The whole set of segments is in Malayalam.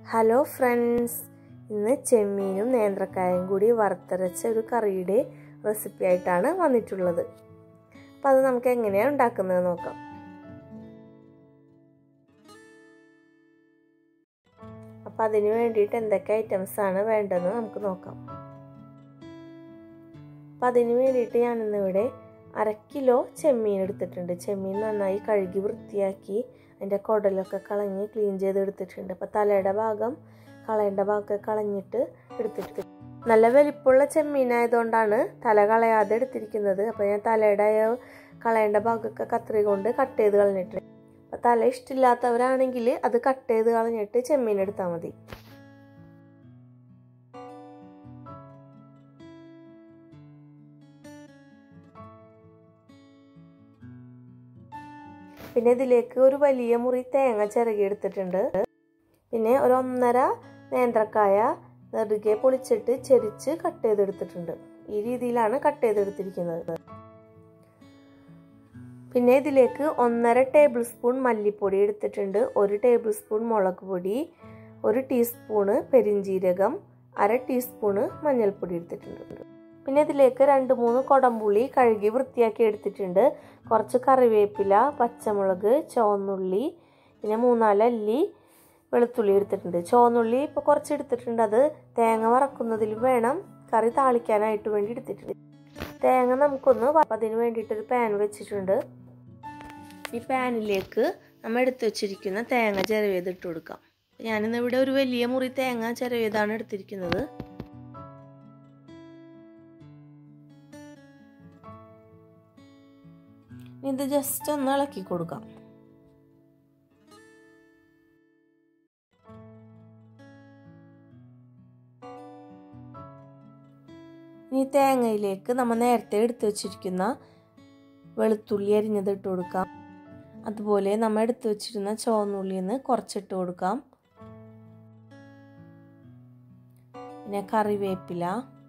ഹലോ ഫ്രണ്ട്സ് ഇന്ന് ചെമ്മീനും നേന്ത്രക്കായും കൂടി വറുത്തരച്ച ഒരു കറിയുടെ റെസിപ്പി ആയിട്ടാണ് വന്നിട്ടുള്ളത് അപ്പോൾ അത് നമുക്ക് എങ്ങനെയാണ് ഉണ്ടാക്കുന്നത് നോക്കാം അപ്പം അതിന് വേണ്ടിയിട്ട് എന്തൊക്കെ ഐറ്റംസ് ആണ് വേണ്ടതെന്ന് നമുക്ക് നോക്കാം അപ്പം അതിന് വേണ്ടിയിട്ട് ഞാനിന്നിവിടെ അര കിലോ ചെമ്മീൻ എടുത്തിട്ടുണ്ട് ചെമ്മീൻ നന്നായി കഴുകി വൃത്തിയാക്കി അതിൻ്റെ കുടലൊക്കെ കളഞ്ഞ് ക്ലീൻ ചെയ്ത് എടുത്തിട്ടുണ്ട് അപ്പോൾ തലയുടെ ഭാഗം കളയേണ്ട ഭാഗമൊക്കെ കളഞ്ഞിട്ട് എടുത്തിട്ട് നല്ല വലിപ്പമുള്ള ചെമ്മീനായതുകൊണ്ടാണ് തല കളയാതെ എടുത്തിരിക്കുന്നത് അപ്പോൾ ഞാൻ തലയുടെ കളയേണ്ട ഭാഗമൊക്കെ കത്രി കൊണ്ട് കട്ട് ചെയ്ത് കളഞ്ഞിട്ടുണ്ട് അപ്പോൾ തല ഇഷ്ടമില്ലാത്തവരാണെങ്കിൽ അത് കട്ട് ചെയ്ത് കളഞ്ഞിട്ട് ചെമ്മീൻ എടുത്താൽ മതി പിന്നെ ഇതിലേക്ക് ഒരു വലിയ മുറി തേങ്ങ ചിരകി എടുത്തിട്ടുണ്ട് പിന്നെ ഒരു ഒന്നര നേന്ത്രക്കായ നെറുകെ പൊളിച്ചിട്ട് ചെരിച്ച് കട്ട് ചെയ്തെടുത്തിട്ടുണ്ട് ഈ രീതിയിലാണ് കട്ട് ചെയ്തെടുത്തിരിക്കുന്നത് പിന്നെ ഇതിലേക്ക് ഒന്നര ടേബിൾ സ്പൂൺ മല്ലിപ്പൊടി എടുത്തിട്ടുണ്ട് ഒരു ടേബിൾ സ്പൂൺ മുളക് പൊടി ഒരു ടീസ്പൂണ് പെരിഞ്ചീരകം അര ടീസ്പൂണ് മഞ്ഞൾപ്പൊടി എടുത്തിട്ടുണ്ട് പിന്നെ ഇതിലേക്ക് രണ്ട് മൂന്ന് കുടംപുളി കഴുകി വൃത്തിയാക്കി എടുത്തിട്ടുണ്ട് കുറച്ച് കറിവേപ്പില പച്ചമുളക് ചുവന്നുള്ളി പിന്നെ മൂന്നാല് അല്ലി വെളുത്തുള്ളി എടുത്തിട്ടുണ്ട് ചുവന്നുള്ളി ഇപ്പോൾ കുറച്ച് എടുത്തിട്ടുണ്ട് അത് തേങ്ങ വറക്കുന്നതിൽ വേണം കറി താളിക്കാനായിട്ട് വേണ്ടി എടുത്തിട്ടുണ്ട് തേങ്ങ നമുക്കൊന്ന് അതിന് വേണ്ടിയിട്ടൊരു പാൻ വെച്ചിട്ടുണ്ട് ഈ പാനിലേക്ക് നമ്മൾ എടുത്തു വെച്ചിരിക്കുന്ന തേങ്ങ ചിരവേതിട്ട് കൊടുക്കാം ഞാനിന്ന് ഇവിടെ ഒരു വലിയ മുറി തേങ്ങ ചിരവേതാണ് എടുത്തിരിക്കുന്നത് ഇത് ജസ്റ്റ് ഒന്ന് ഇളക്കി കൊടുക്കാം ഇനി തേങ്ങയിലേക്ക് നമ്മൾ നേരത്തെ എടുത്തു വച്ചിരിക്കുന്ന വെളുത്തുള്ളി അരിഞ്ഞത് ഇട്ട് കൊടുക്കാം അതുപോലെ നമ്മൾ എടുത്തു വച്ചിരുന്ന ചുവന്നുള്ളിയിൽ നിന്ന് കുറച്ചിട്ട് കൊടുക്കാം പിന്നെ കറിവേപ്പില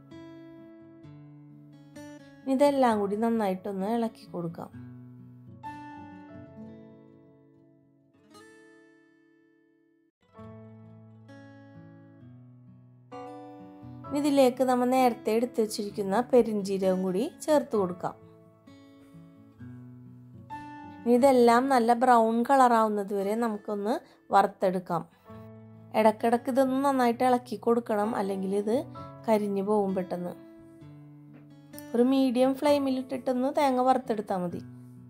ഇതെല്ലാം കൂടി നന്നായിട്ടൊന്ന് ഇളക്കി കൊടുക്കാം ഇതിലേക്ക് നമ്മൾ നേരത്തെ എടുത്തു വെച്ചിരിക്കുന്ന പെരിഞ്ചീരകം കൂടി ചേർത്ത് കൊടുക്കാം ഇതെല്ലാം നല്ല ബ്രൗൺ കളറാവുന്നത് വരെ നമുക്കൊന്ന് വറുത്തെടുക്കാം ഇടക്കിടക്ക് ഇതൊന്ന് നന്നായിട്ട് ഇളക്കി കൊടുക്കണം അല്ലെങ്കിൽ ഇത് കരിഞ്ഞു പോകും പെട്ടെന്ന് ഒരു മീഡിയം ഫ്ലെയിമിൽ ഇട്ടിട്ടൊന്ന് തേങ്ങ വറുത്തെടുത്താൽ മതി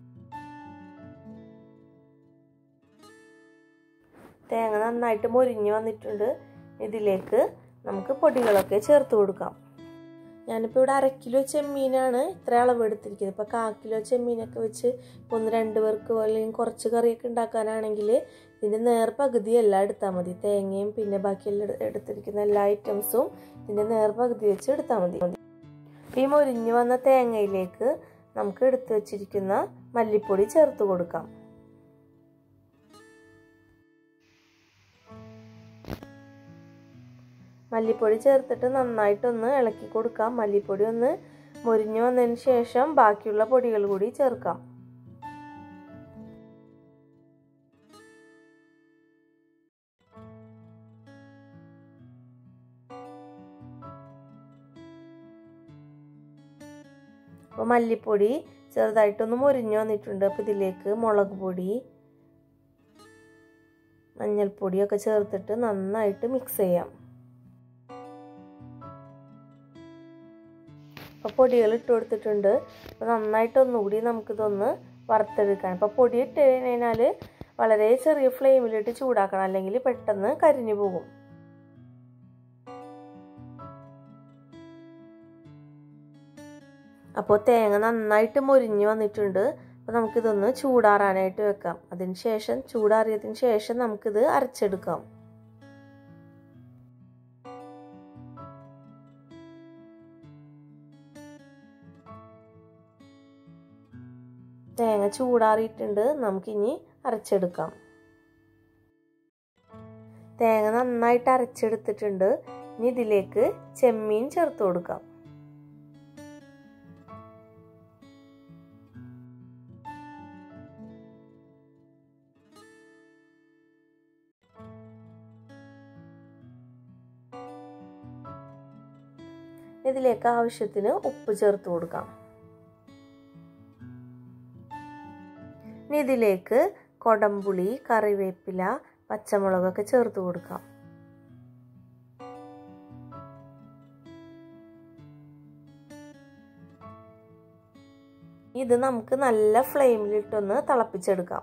തേങ്ങ നന്നായിട്ട് മൊരിഞ്ഞ് വന്നിട്ടുണ്ട് ഇതിലേക്ക് നമുക്ക് പൊടികളൊക്കെ ചേർത്ത് കൊടുക്കാം ഞാനിപ്പോൾ ഇവിടെ അര കിലോ ചെമ്മീനാണ് ഇത്ര അളവ് എടുത്തിരിക്കുന്നത് ഇപ്പോൾ കാ കിലോ ചെമ്മീനൊക്കെ വെച്ച് ഒന്ന് രണ്ട് പേർക്ക് അല്ലെങ്കിൽ കുറച്ച് കറിയൊക്കെ ഉണ്ടാക്കാനാണെങ്കിൽ ഇതിൻ്റെ നേർ പകുതി എല്ലാം എടുത്താൽ മതി തേങ്ങയും പിന്നെ ബാക്കിയെല്ലാം എടുത്തിരിക്കുന്ന എല്ലാ ഐറ്റംസും ഇതിൻ്റെ നേർ പകുതി വെച്ച് എടുത്താൽ മതി ഈ മൊരിഞ്ഞ് വന്ന തേങ്ങയിലേക്ക് നമുക്ക് എടുത്തു വച്ചിരിക്കുന്ന മല്ലിപ്പൊടി ചേർത്ത് കൊടുക്കാം മല്ലിപ്പൊടി ചേർത്തിട്ട് നന്നായിട്ടൊന്ന് ഇളക്കി കൊടുക്കാം മല്ലിപ്പൊടി ഒന്ന് മുരിഞ്ഞു വന്നതിന് ശേഷം ബാക്കിയുള്ള പൊടികൾ കൂടി ചേർക്കാം അപ്പോൾ മല്ലിപ്പൊടി ചെറുതായിട്ടൊന്ന് മുരിഞ്ഞു വന്നിട്ടുണ്ട് അപ്പോൾ ഇതിലേക്ക് മുളക് പൊടി മഞ്ഞൾപ്പൊടിയൊക്കെ ചേർത്തിട്ട് നന്നായിട്ട് മിക്സ് ചെയ്യാം അപ്പോൾ പൊടികൾ ഇട്ട് കൊടുത്തിട്ടുണ്ട് അപ്പോൾ നന്നായിട്ട് ഒന്നുകൂടി നമുക്കിതൊന്ന് വറുത്തെടുക്കാൻ അപ്പോൾ പൊടി ഇട്ട് കഴിഞ്ഞാൽ വളരെ ചെറിയ ഫ്ലെയിമിലിട്ട് ചൂടാക്കണം അല്ലെങ്കിൽ പെട്ടെന്ന് കരിഞ്ഞു പോകും അപ്പോൾ തേങ്ങ നന്നായിട്ട് മൊരിഞ്ഞ് വന്നിട്ടുണ്ട് അപ്പോൾ നമുക്കിതൊന്ന് ചൂടാറാനായിട്ട് വെക്കാം അതിന് ശേഷം ചൂടാറിയതിന് ശേഷം നമുക്കിത് അരച്ചെടുക്കാം തേങ്ങ ചൂടാറിയിട്ടുണ്ട് നമുക്കിനി അരച്ചെടുക്കാം തേങ്ങ നന്നായിട്ട് അരച്ചെടുത്തിട്ടുണ്ട് ഇനി ഇതിലേക്ക് ചെമ്മീൻ ചേർത്ത് കൊടുക്കാം ഇതിലേക്ക് ആവശ്യത്തിന് ഉപ്പ് ചേർത്ത് കൊടുക്കാം ഇനി ഇതിലേക്ക് കൊടംപുളി കറിവേപ്പില പച്ചമുളകൊക്കെ ചേർത്ത് കൊടുക്കാം ഇത് നമുക്ക് നല്ല ഫ്ലെയിമിലിട്ടൊന്ന് തിളപ്പിച്ചെടുക്കാം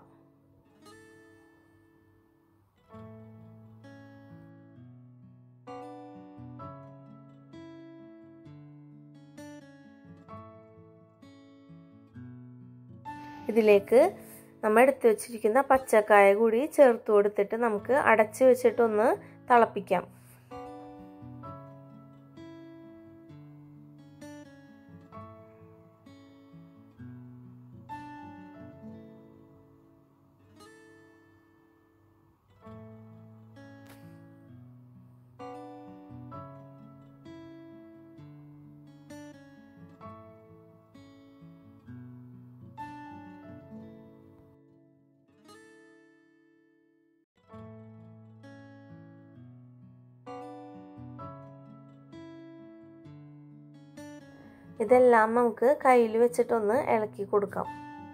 ഇതിലേക്ക് നമ്മൾ എടുത്തു വെച്ചിരിക്കുന്ന പച്ചക്കായ കൂടി ചേർത്ത് കൊടുത്തിട്ട് നമുക്ക് അടച്ചു വെച്ചിട്ടൊന്ന് തിളപ്പിക്കാം ഇതെല്ലാം നമുക്ക് കയ്യിൽ വെച്ചിട്ടൊന്ന് ഇളക്കി കൊടുക്കാം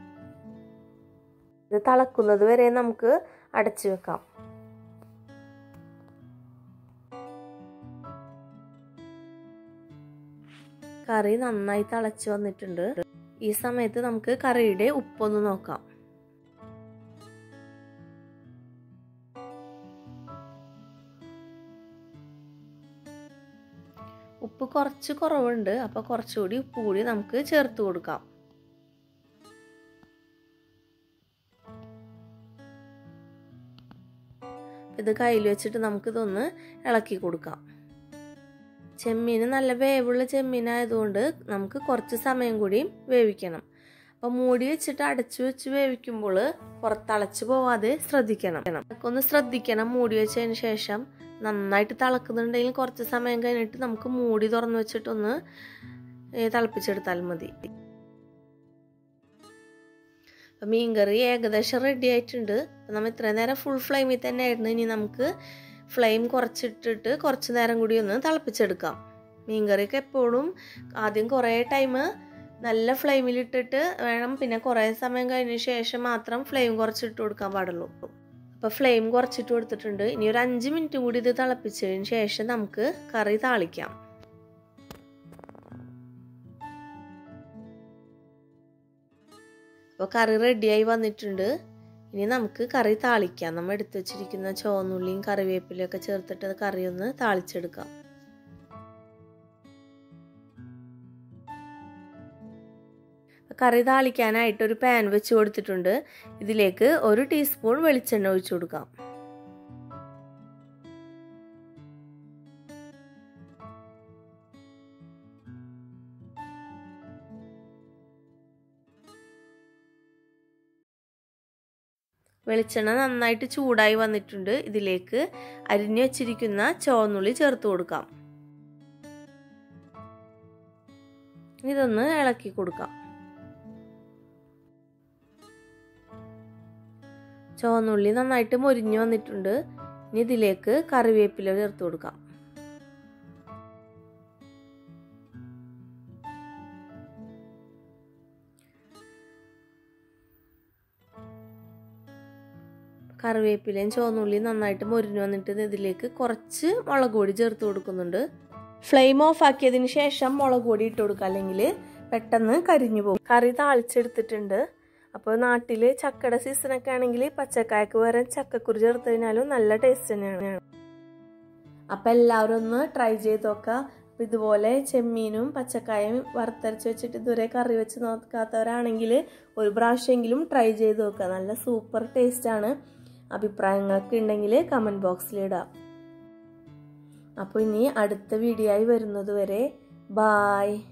ഇത് തിളക്കുന്നത് വരെ നമുക്ക് അടച്ചു വെക്കാം കറി നന്നായി തിളച്ചു വന്നിട്ടുണ്ട് ഈ സമയത്ത് നമുക്ക് കറിയുടെ ഉപ്പൊന്ന് നോക്കാം ഉപ്പ് കുറച്ച് കുറവുണ്ട് അപ്പോൾ കുറച്ചുകൂടി ഉപ്പ് കൂടി നമുക്ക് ചേർത്ത് കൊടുക്കാം ഇത് കയ്യിൽ വെച്ചിട്ട് നമുക്കിതൊന്ന് ഇളക്കി കൊടുക്കാം ചെമ്മീൻ നല്ല വേവുള്ള ചെമ്മീനായതുകൊണ്ട് നമുക്ക് കുറച്ച് സമയം കൂടി വേവിക്കണം അപ്പോൾ മൂടി വെച്ചിട്ട് അടച്ചു വെച്ച് വേവിക്കുമ്പോൾ പുറത്തളച്ച് പോവാതെ ശ്രദ്ധിക്കണം ഒന്ന് ശ്രദ്ധിക്കണം മൂടി വെച്ചതിന് ശേഷം നന്നായിട്ട് തിളക്കുന്നുണ്ടെങ്കിൽ കുറച്ച് സമയം കഴിഞ്ഞിട്ട് നമുക്ക് മൂടി തുറന്ന് വെച്ചിട്ടൊന്ന് തിളപ്പിച്ചെടുത്താൽ മതി അപ്പം മീൻകറി ഏകദേശം റെഡി ആയിട്ടുണ്ട് അപ്പം നമ്മൾ ഇത്രയും നേരം ഫുൾ ഫ്ലെയിമിൽ തന്നെ ആയിരുന്നു ഇനി നമുക്ക് ഫ്ലെയിം കുറച്ചിട്ടിട്ട് കുറച്ച് നേരം കൂടി ഒന്ന് തിളപ്പിച്ചെടുക്കാം മീൻകറിയൊക്കെ എപ്പോഴും ആദ്യം കുറേ ടൈം നല്ല ഫ്ലെയിമിലിട്ടിട്ട് വേണം പിന്നെ കുറേ സമയം കഴിഞ്ഞ ശേഷം മാത്രം ഫ്ലെയിം കുറച്ചിട്ട് കൊടുക്കാൻ പാടുള്ളൂ അപ്പോൾ ഫ്ലെയിം കുറച്ചിട്ട് കൊടുത്തിട്ടുണ്ട് ഇനി ഒരു അഞ്ച് മിനിറ്റ് കൂടി ഇത് തിളപ്പിച്ചതിന് ശേഷം നമുക്ക് കറി താളിക്കാം അപ്പോൾ കറി റെഡിയായി വന്നിട്ടുണ്ട് ഇനി നമുക്ക് കറി താളിക്കാം നമ്മൾ എടുത്തു വെച്ചിരിക്കുന്ന ചുവന്നുള്ളിയും കറിവേപ്പിലയും ഒക്കെ ചേർത്തിട്ട് കറി ഒന്ന് താളിച്ചെടുക്കാം കറി താളിക്കാനായിട്ട് ഒരു പാൻ വെച്ച് കൊടുത്തിട്ടുണ്ട് ഇതിലേക്ക് ഒരു ടീസ്പൂൺ വെളിച്ചെണ്ണ ഒഴിച്ചു കൊടുക്കാം വെളിച്ചെണ്ണ നന്നായിട്ട് ചൂടായി വന്നിട്ടുണ്ട് ഇതിലേക്ക് അരിഞ്ഞു വെച്ചിരിക്കുന്ന ചുവന്നുള്ളി ചേർത്ത് കൊടുക്കാം ഇതൊന്ന് ഇളക്കി കൊടുക്കാം ചുവന്നുള്ളി നന്നായിട്ട് മൊരിഞ്ഞു വന്നിട്ടുണ്ട് ഇനി ഇതിലേക്ക് കറിവേപ്പില ചേർത്ത് കൊടുക്കാം കറിവേപ്പിലയും ചുവന്നുള്ളിയും നന്നായിട്ട് മൊരിഞ്ഞു വന്നിട്ട് ഇതിലേക്ക് കുറച്ച് മുളക് പൊടി ചേർത്ത് കൊടുക്കുന്നുണ്ട് ഫ്ലെയിം ഓഫ് ആക്കിയതിന് ശേഷം മുളക് പൊടി ഇട്ട് കൊടുക്കുക അല്ലെങ്കിൽ പെട്ടെന്ന് കരിഞ്ഞു പോകും കറി താളിച്ചെടുത്തിട്ടുണ്ട് അപ്പോൾ നാട്ടിൽ ചക്കയുടെ സീസണൊക്കെ ആണെങ്കിൽ പച്ചക്കായക്ക് പകരം ചക്കക്കുരു ചേർത്ത് കഴിഞ്ഞാലും നല്ല ടേസ്റ്റ് തന്നെയാണ് അപ്പം എല്ലാവരും ഒന്ന് ട്രൈ ചെയ്ത് നോക്കുക അപ്പം ഇതുപോലെ ചെമ്മീനും പച്ചക്കായും വറുത്തരച്ച് വെച്ചിട്ട് ഇതുവരെ കറി വെച്ച് നോക്കാത്തവരാണെങ്കിൽ ഒരു പ്രാവശ്യമെങ്കിലും ട്രൈ ചെയ്ത് നോക്കുക നല്ല സൂപ്പർ ടേസ്റ്റാണ് അഭിപ്രായങ്ങളൊക്കെ ഉണ്ടെങ്കിൽ കമൻറ്റ് ബോക്സിൽ ഇടാം അപ്പോൾ ഇനി അടുത്ത വീഡിയോ ആയി വരുന്നത് വരെ ബായ്